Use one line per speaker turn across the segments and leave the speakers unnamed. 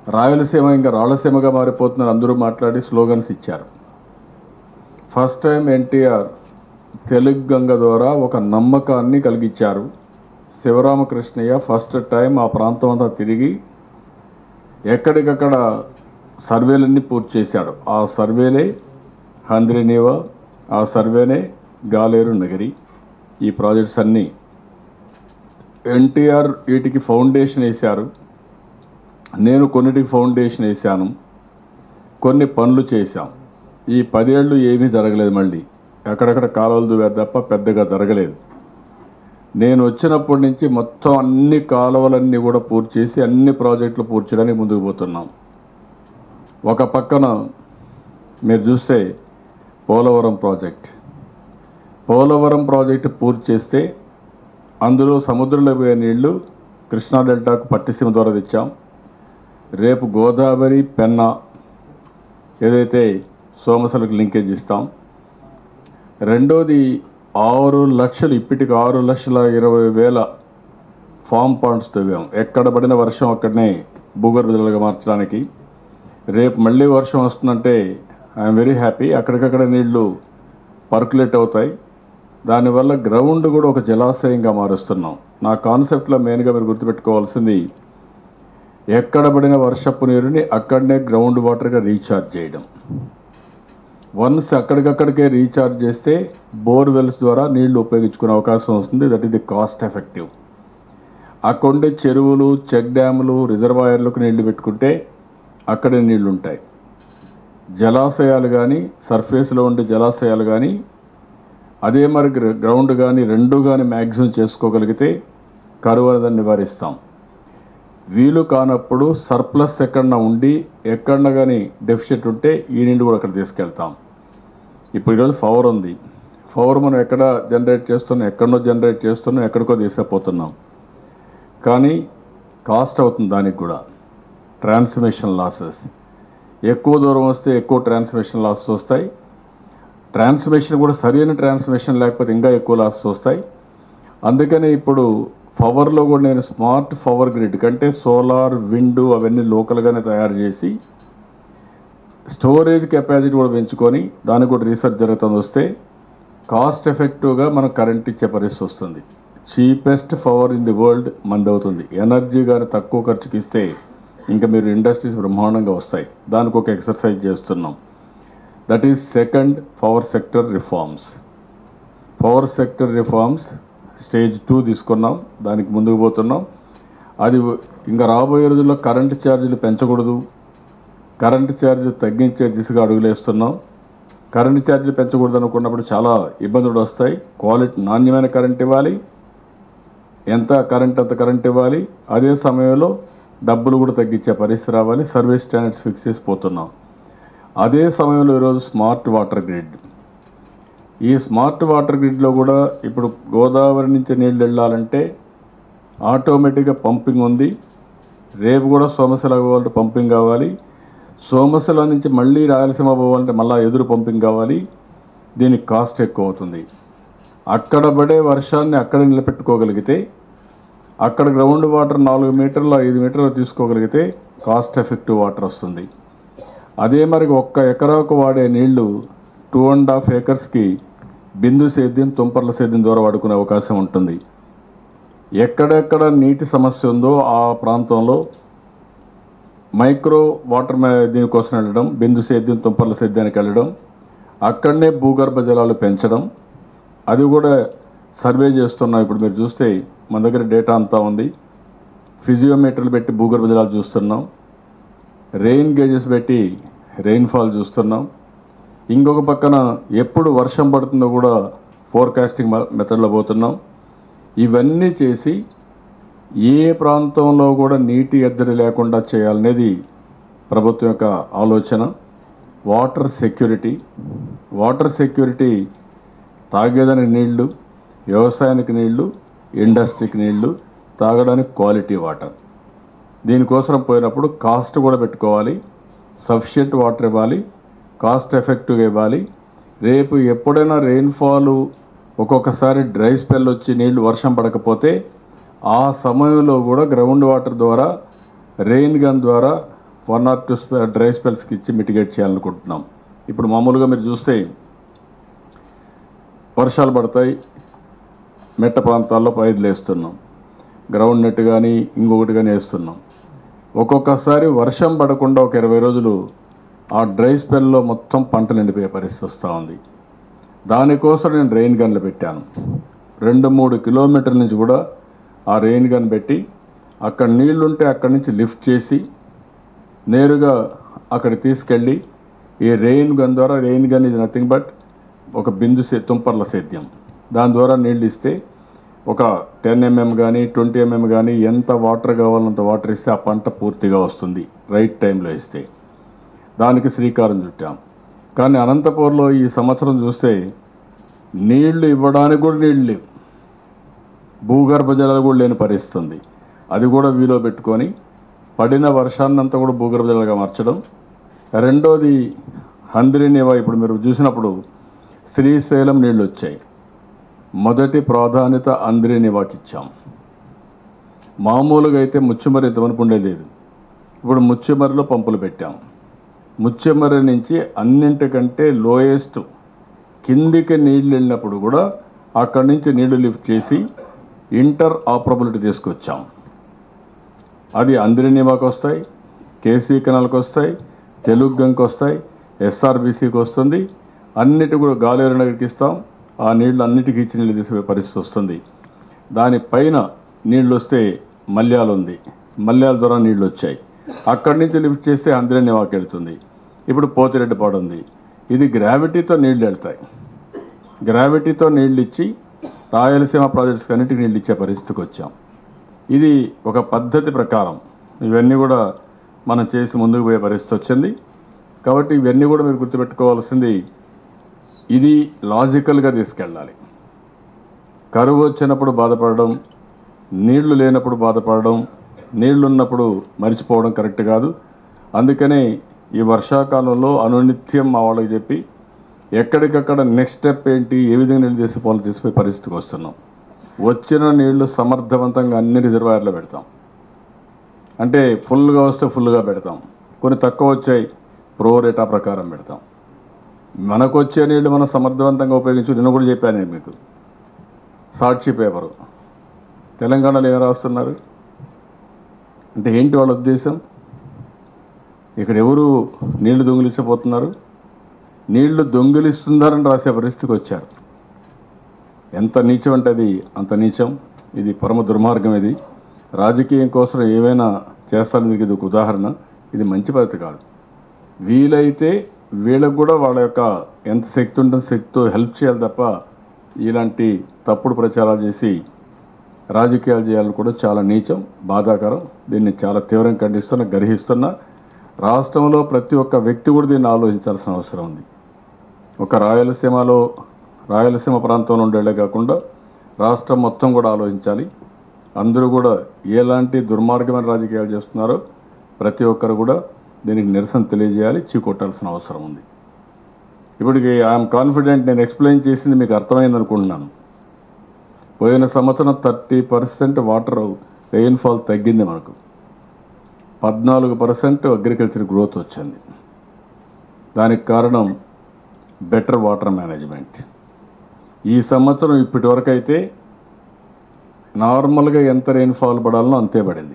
రాయలసీమ ఇంకా రాయలసీమగా మారిపోతున్నారు అందరూ మాట్లాడి స్లోగన్స్ ఇచ్చారు first time NTR Telugu Ganga ద్వారా ఒక నమ్మకాన్ని కలిగించారు శివరామకృష్ణయ్య ఫస్ట్ టైం ఆ ప్రాంతం అంతా తిరిగి ఎక్కడికక్కడ సర్వేలన్నీ పూర్తి చేశాడు ఆ సర్వేలే హంద్రినీవా ఆ సర్వేనే గాలేరు నగరి ఈ ప్రాజెక్ట్స్ అన్నీ ఎన్టీఆర్ వీటికి ఫౌండేషన్ వేశారు నేను కొన్నిటికి ఫౌండేషన్ వేశాను కొన్ని పనులు చేశాం ఈ పదేళ్ళు ఏమీ జరగలేదు మళ్ళీ ఎక్కడెక్కడ కాలువలు దువ్వారు తప్ప పెద్దగా జరగలేదు నేను వచ్చినప్పటి నుంచి మొత్తం అన్ని కాలువలన్నీ కూడా పూర్తి చేసి అన్ని ప్రాజెక్టులు పూర్తి చేయడానికి ముందుకు పోతున్నాం ఒక పక్కన మీరు చూస్తే పోలవరం ప్రాజెక్ట్ పోలవరం ప్రాజెక్టు పూర్తి చేస్తే అందులో సముద్రంలో పోయే నీళ్లు కృష్ణా డెల్టాకు పట్టిసీమ ద్వారా తెచ్చాం రేపు గోదావరి పెన్నా ఏదైతే సోమసలకు లింకేజ్ ఇస్తాం రెండోది ఆరు లక్షలు ఇప్పటికి ఆరు లక్షల ఇరవై వేల ఫామ్ పాండ్స్ తవ్వాం ఎక్కడ పడిన వర్షం అక్కడనే భూగర్భ జలాలుగా మార్చడానికి రేపు మళ్ళీ వర్షం వస్తుందంటే ఐఎమ్ వెరీ హ్యాపీ అక్కడికక్కడ నీళ్లు పర్కులేట్ అవుతాయి దానివల్ల గ్రౌండ్ కూడా ఒక జలాశయంగా మారుస్తున్నాం నా కాన్సెప్ట్లో మెయిన్గా మీరు గుర్తుపెట్టుకోవాల్సింది ఎక్కడ పడిన వర్షపు నీరుని అక్కడనే గ్రౌండ్ వాటర్గా రీఛార్జ్ చేయడం వన్స్ అక్కడికక్కడికే రీఛార్జ్ చేస్తే బోర్ వెల్స్ ద్వారా నీళ్లు ఉపయోగించుకునే అవకాశం వస్తుంది that is the cost effective అక్కడుండే చెరువులు చెక్ డ్యాములు రిజర్వాయర్లకు నీళ్లు పెట్టుకుంటే అక్కడే నీళ్లు ఉంటాయి జలాశయాలు కానీ సర్ఫేస్లో ఉండే జలాశయాలు కానీ అదే మరి గ్ర- గ్రౌండ్ కానీ రెండు కానీ మ్యాక్సిమం చేసుకోగలిగితే కరువు అనేది నివారిస్తాం వీలు కానప్పుడు సర్ప్లస్ ఎక్కడన్నా ఉండి ఎక్కడన్నా కానీ డెఫిషిట్ ఉంటే ఈ నీళ్ళు కూడా అక్కడ తీసుకెళ్తాం ఇప్పుడు ఈరోజు పవర్ ఉంది పవర్ మనం ఎక్కడ జనరేట్ చేస్తున్నాం ఎక్కడనో జనరేట్ చేస్తున్నాం ఎక్కడికో తీసుకుపోతున్నాం కానీ కాస్ట్ అవుతుంది దానికి కూడా ట్రాన్స్మిషన్ లాసెస్ ఎక్కువ దూరం వస్తే ఎక్కువ ట్రాన్స్మిషన్ లాసెస్ వస్తాయి ట్రాన్స్మిషన్ కూడా సరైన ట్రాన్స్మిషన్ లేకపోతే ఇంకా ఎక్కువ లాసెస్ వస్తాయి అందుకని ఇప్పుడు పవర్లో కూడా నేను స్మార్ట్ పవర్ గ్రిడ్ కంటే సోలార్ విండ్ అవన్నీ లోకల్గానే తయారు చేసి స్టోరేజ్ కెపాసిటీ కూడా పెంచుకొని దానికి కూడా రీసెర్చ్ జరుగుతుంది వస్తే కాస్ట్ ఎఫెక్టివ్గా మనం కరెంట్ ఇచ్చే పరిస్థితి వస్తుంది cheapest power in the world మంది అవుతుంది ఎనర్జీ కానీ తక్కువ ఖర్చుకి ఇస్తే ఇంకా మీరు ఇండస్ట్రీస్ బ్రహ్మాండంగా వస్తాయి దానికి ఒక ఎక్సర్సైజ్ చేస్తున్నాం that is second power sector reforms power sector reforms stage two తీసుకున్నాం దానికి ముందుకు పోతున్నాం అది ఇంకా రాబోయే రోజుల్లో కరెంటు ఛార్జీలు పెంచకూడదు కరెంటు ఛార్జీలు తగ్గించే దిశగా అడుగులేస్తున్నాం కరెంటు ఛార్జీలు పెంచకూడదు అనుకున్నప్పుడు చాలా ఇబ్బందులు వస్తాయి క్వాలిటీ నాణ్యమైన కరెంట్ ఇవ్వాలి ఎంత కరెంట్ అంత కరెంట్ ఇవ్వాలి అదే సమయంలో డబ్బులు కూడా తగ్గించే పరిస్థితి రావాలి సర్వీస్ స్టాండర్డ్స్ ఫిక్స్ చేసి పోతున్నాం అదే సమయంలో ఈరోజు స్మార్ట్ వాటర్ గ్రిడ్ ఈ స్మార్ట్ వాటర్ గ్రిడ్లో కూడా ఇప్పుడు గోదావరి నుంచి నీళ్ళు వెళ్ళాలంటే ఆటోమేటిక్గా పంపింగ్ ఉంది రేపు కూడా సోమశిల పోవాలంటే పంపింగ్ కావాలి సోమశిల నుంచి మళ్ళీ రాయలసీమ పోవాలంటే మళ్ళీ ఎదురు పంపింగ్ కావాలి దీనికి కాస్ట్ ఎక్కువ అవుతుంది అక్కడ పడే వర్షాన్ని అక్కడ నిలబెట్టుకోగలిగితే అక్కడ గ్రౌండ్ వాటర్ నాలుగు మీటర్లు ఐదు మీటర్లు తీసుకోగలిగితే కాస్ట్ ఎఫెక్టివ్ వాటర్ వస్తుంది అదే మరి ఒక్క ఎకరాకు వాడే నీళ్లు టూ అండ్ హాఫ్ ఏకర్స్కి బిందు సేద్యం తుంపర్ల సేద్యం ద్వారా వాడుకునే అవకాశం ఉంటుంది ఎక్కడెక్కడ నీటి సమస్య ఉందో ఆ ప్రాంతంలో మైక్రో వాటర్ మే- దీనికోసం వెళ్ళడం బిందు సేద్యం తుంపర్ల సేద్యానికి వెళ్ళడం అక్కడనే భూగర్భ జలాలు పెంచడం అది కూడా సర్వే చేస్తున్నాం ఇప్పుడు మీరు చూస్తే మన దగ్గర డేటా అంతా ఉంది ఫిజియోమీటర్లు పెట్టి భూగర్భ జలాలు చూస్తున్నాం రెయిన్ గేజెస్ పెట్టి రెయిన్ఫాల్ చూస్తున్నాం ఇంకొక పక్కన ఎప్పుడు వర్షం పడుతుందో కూడా ఫోర్కాస్టింగ్ మెథడ్లో పోతున్నాం ఇవన్నీ చేసి ఏ ప్రాంతంలో కూడా నీటి ఎద్దడి లేకుండా చేయాలనేది ప్రభుత్వం యొక్క ఆలోచన వాటర్ సెక్యూరిటీ వాటర్ సెక్యూరిటీ తాగేదానికి నీళ్లు వ్యవసాయానికి నీళ్లు ఇండస్ట్రీకి నీళ్లు తాగడానికి క్వాలిటీ వాటర్ దీనికోసం పోయినప్పుడు కాస్ట్ కూడా పెట్టుకోవాలి సఫిషియెంట్ వాటర్ ఇవ్వాలి కాస్ట్ ఎఫెక్టివ్గా ఇవ్వాలి రేపు ఎప్పుడైనా రెయిన్ఫాల్ ఒక్కొక్కసారి డ్రై స్పెల్ వచ్చి నీళ్లు వర్షం పడకపోతే ఆ సమయంలో కూడా గ్రౌండ్ వాటర్ ద్వారా రెయిన్ గన్ ద్వారా వన్ ఆర్ టూ డ్రై స్పెల్స్కి ఇచ్చి మిటిగేట్ చేయాలనుకుంటున్నాం ఇప్పుడు మామూలుగా మీరు చూస్తే వర్షాలు పడతాయి మెట్ట ప్రాంతాల్లో పైర్లు వేస్తున్నాం గ్రౌండ్ నెట్ కానీ ఇంకొకటి కానీ వేస్తున్నాం ఒక్కొక్కసారి వర్షం పడకుండా ఒక ఇరవై రోజులు ఆ డ్రై స్పెల్లో మొత్తం పంటలు ఎండిపోయే పరిస్థితి వస్తూ ఉంది దానికోసం నేను రెయిన్ గన్లు పెట్టాను రెండు మూడు కిలోమీటర్ల నుంచి కూడా ఆ రెయిన్ గన్ పెట్టి అక్కడ నీళ్లుంటే అక్కడి నుంచి లిఫ్ట్ చేసి నేరుగా అక్కడ తీసుకెళ్ళి ఈ రెయిన్ గన్ ద్వారా రెయిన్ గన్ ఇది నథింగ్ బట్ ఒక బిందు సే తుంపర్ల సేద్యం దాని ద్వారా నీళ్ళు ఇస్తే ఒక టెన్ ఎంఎం కానీ ట్వంటీ ఎంఎం కానీ ఎంత వాటర్ కావాలంత వాటర్ ఇస్తే ఆ పంట పూర్తిగా వస్తుంది రైట్ టైంలో ఇస్తే దానికి శ్రీకారం చుట్టాం కానీ అనంతపూర్లో ఈ సంవత్సరం చూస్తే నీళ్లు ఇవ్వడానికి కూడా నీళ్ళు లేవు భూగర్భ జలాలు కూడా లేని పరిస్థితి ఉంది అది కూడా వీలో పెట్టుకొని పడిన వర్షాన్నంతా కూడా భూగర్భ జలాలుగా మార్చడం రెండోది హంద్రినివా ఇప్పుడు మీరు చూసినప్పుడు శ్రీశైలం నీళ్ళు వచ్చాయి మొదటి ప్రాధాన్యత అంద్రినివాకి ఇచ్చాం మామూలుగా అయితే ముచ్చుమరి ఇంతవరకు ఉండేది లేదు ఇప్పుడు ముచ్చుమరిలో పంపులు పెట్టాం ముచ్చెమర్రి నుంచి అన్నింటికంటే లోయెస్ట్ కిందికి నీళ్ళు వెళ్ళినప్పుడు కూడా అక్కడి నుంచి నీళ్లు లిఫ్ట్ చేసి ఇంటర్ ఆపరబిలిటీ తీసుకొచ్చాం అది అంద్రినివాకి వస్తాయి కేసీ కెనాల్కి వస్తాయి తెలుగు గంకి వస్తాయి ఎస్ఆర్బీసీకి వస్తుంది అన్నిటి కూడా గాలేరు నగర్కి ఇస్తాం ఆ నీళ్లు అన్నిటికీ ఇచ్చి నీళ్ళు తీసుకునే పరిస్థితి వస్తుంది దానిపైన నీళ్ళు వస్తే మల్యాల ఉంది మల్యాల ద్వారా నీళ్ళు వచ్చాయి అక్కడి నుంచి లిఫ్ట్ చేస్తే అంద్రినివాకి వెళ్తుంది ఇప్పుడు పోతిరెడ్డిపాడు ఉంది ఇది గ్రావిటీతో నీళ్లు వెళ్తాయి గ్రావిటీతో నీళ్ళు ఇచ్చి రాయలసీమ ప్రాజెక్ట్స్కి అన్నిటికీ నీళ్ళు ఇచ్చే పరిస్థితికి వచ్చాం ఇది ఒక పద్ధతి ప్రకారం ఇవన్నీ కూడా మనం చేసి ముందుకు పోయే పరిస్థితి వచ్చింది కాబట్టి ఇవన్నీ కూడా మీరు గుర్తుపెట్టుకోవాల్సింది ఇది లాజికల్గా తీసుకెళ్ళాలి కరువు వచ్చినప్పుడు బాధపడడం నీళ్లు లేనప్పుడు బాధపడడం నీళ్లు ఉన్నప్పుడు మర్చిపోవడం కరెక్ట్ కాదు అందుకనే ఈ వర్షాకాలంలో అనునిత్యం మా వాళ్ళకి చెప్పి ఎక్కడికక్కడ నెక్స్ట్ స్టెప్ ఏంటి ఏ విధంగా నీళ్ళు తీసుకోవాలో తీసుకునే పరిస్థితికి వస్తున్నాం వచ్చిన నీళ్లు సమర్థవంతంగా అన్ని రిజర్వాయర్లో పెడతాం అంటే ఫుల్గా వస్తే ఫుల్గా పెడతాం కొన్ని తక్కువ వచ్చాయి ప్రో రేటా ప్రకారం పెడతాం మనకు వచ్చే నీళ్లు మనం సమర్థవంతంగా ఉపయోగించి నిన్న కూడా చెప్పాను నేను మీకు సాక్షి పేపరు తెలంగాణలో ఏం రాస్తున్నారు అంటే ఏంటి వాళ్ళ ఉద్దేశం ఇక్కడ ఎవరు నీళ్లు దొంగిలించబోతున్నారు నీళ్లు దొంగిలిస్తున్నారని రాసే పరిస్థితికి వచ్చారు ఎంత నీచం అంటే అది అంత నీచం ఇది పరమ దుర్మార్గం ఇది రాజకీయం కోసం ఏమైనా చేస్తారని ఇది ఒక ఉదాహరణ ఇది మంచి పద్ధతి కాదు వీలైతే వీళ్ళకు కూడా వాళ్ళ యొక్క ఎంత శక్తి ఉంటుందో శక్తితో హెల్ప్ చేయాలి తప్ప ఇలాంటి తప్పుడు ప్రచారాలు చేసి రాజకీయాలు చేయాలని కూడా చాలా నీచం బాధాకరం దీన్ని చాలా తీవ్రంగా ఖండిస్తున్నా గర్హిస్తున్నా రాష్ట్రంలో ప్రతి ఒక్క వ్యక్తి కూడా దీన్ని ఆలోచించాల్సిన అవసరం ఉంది ఒక రాయలసీమలో రాయలసీమ ప్రాంతంలో ఉండేళ్ళే కాకుండా రాష్ట్రం మొత్తం కూడా ఆలోచించాలి అందరూ కూడా ఎలాంటి దుర్మార్గమైన రాజకీయాలు చేస్తున్నారో ప్రతి ఒక్కరు కూడా దీనికి నిరసన తెలియజేయాలి చీకొట్టాల్సిన అవసరం ఉంది ఇప్పటికి ఐఎమ్ కాన్ఫిడెంట్ నేను ఎక్స్ప్లెయిన్ చేసింది మీకు అర్థమైంది అనుకుంటున్నాను పోయిన సంవత్సరం థర్టీ పర్సెంట్ వాటర్ రెయిన్ఫాల్ తగ్గింది మనకు పద్నాలుగు పర్సెంట్ అగ్రికల్చర్ గ్రోత్ వచ్చింది దానికి కారణం బెటర్ వాటర్ మేనేజ్మెంట్ ఈ సంవత్సరం ఇప్పటి వరకు అయితే నార్మల్గా ఎంత రెయిన్ఫాల్ పడాలనో అంతే పడింది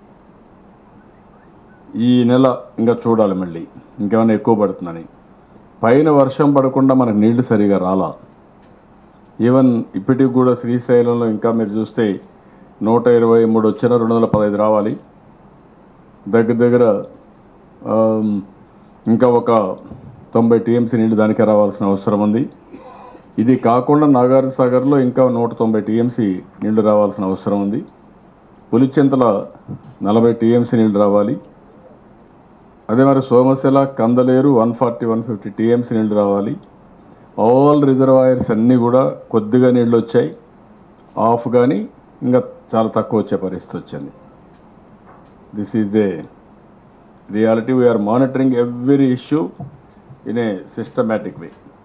ఈ నెల ఇంకా చూడాలి మళ్ళీ ఇంకేమైనా ఎక్కువ పడుతుందని పైన వర్షం పడకుండా మనకు నీళ్లు సరిగా రాలా ఈవెన్ ఇప్పటికి కూడా శ్రీశైలంలో ఇంకా మీరు చూస్తే నూట ఇరవై మూడు వచ్చిన రెండు వందల పదహైదు రావాలి దగ్గర దగ్గర ఆమ్, ఇంకా ఒక తొంభై టీఎంసీ నీళ్లు దానికే రావాల్సిన అవసరం ఉంది ఇది కాకుండా నాగార్జున సాగర్లో ఇంకా నూట తొంభై టీఎంసీ నీళ్లు రావాల్సిన అవసరం ఉంది పులిచెంతల నలభై టీఎంసీ నీళ్లు రావాలి అదే మరి Somasila Kandaleru one forty one fifty TMC నీళ్లు రావాలి ఆల్ రిజర్వాయర్స్ అన్నీ కూడా కొద్దిగా నీళ్ళు వచ్చాయి ఆఫ్ కానీ ఇంకా చాలా తక్కువ వచ్చే పరిస్థితి వచ్చింది this is a reality we are monitoring every issue in a systematic way